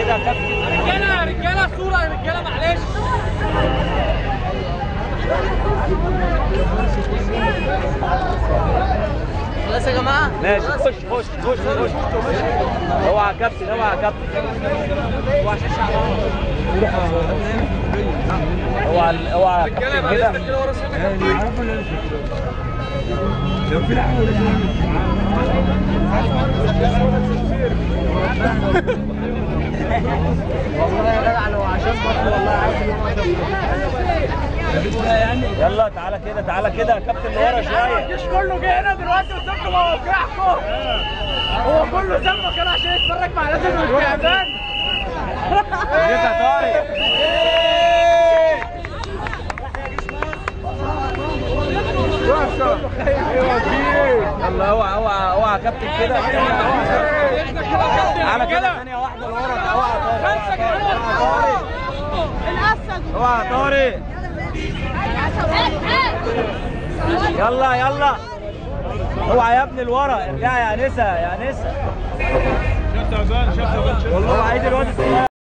كده يا كابتن رجاله يا رجاله صوره يا رجاله معلش خلاص يا جماعه ماشي خش خش خش خش اوعى يا كابتن اوعى يا كابتن اوعى اوعى اوعى يا رجاله كابتن يبقى كده لسه كده ورا سنه والله يا جدع لو عشان بطل والله عايز يلا تعالى كده تعالى كده يا كابتن لورا شويه الجيش كله جه هنا دلوقتي وسابكم مواقعكم هو كله سابك كده عشان يتفرج مع ناس المستعبان جيت يا طارق يلا اوعى اوعى اوعى يا كابتن كده تعالى كده ثانيه واحده لورا اوعى يا طارق الاسد اوعى يا طارق يلا يلا اوعى يا ابني لورا ارجع يا انسه يا انسه والله عايز الواد الصغير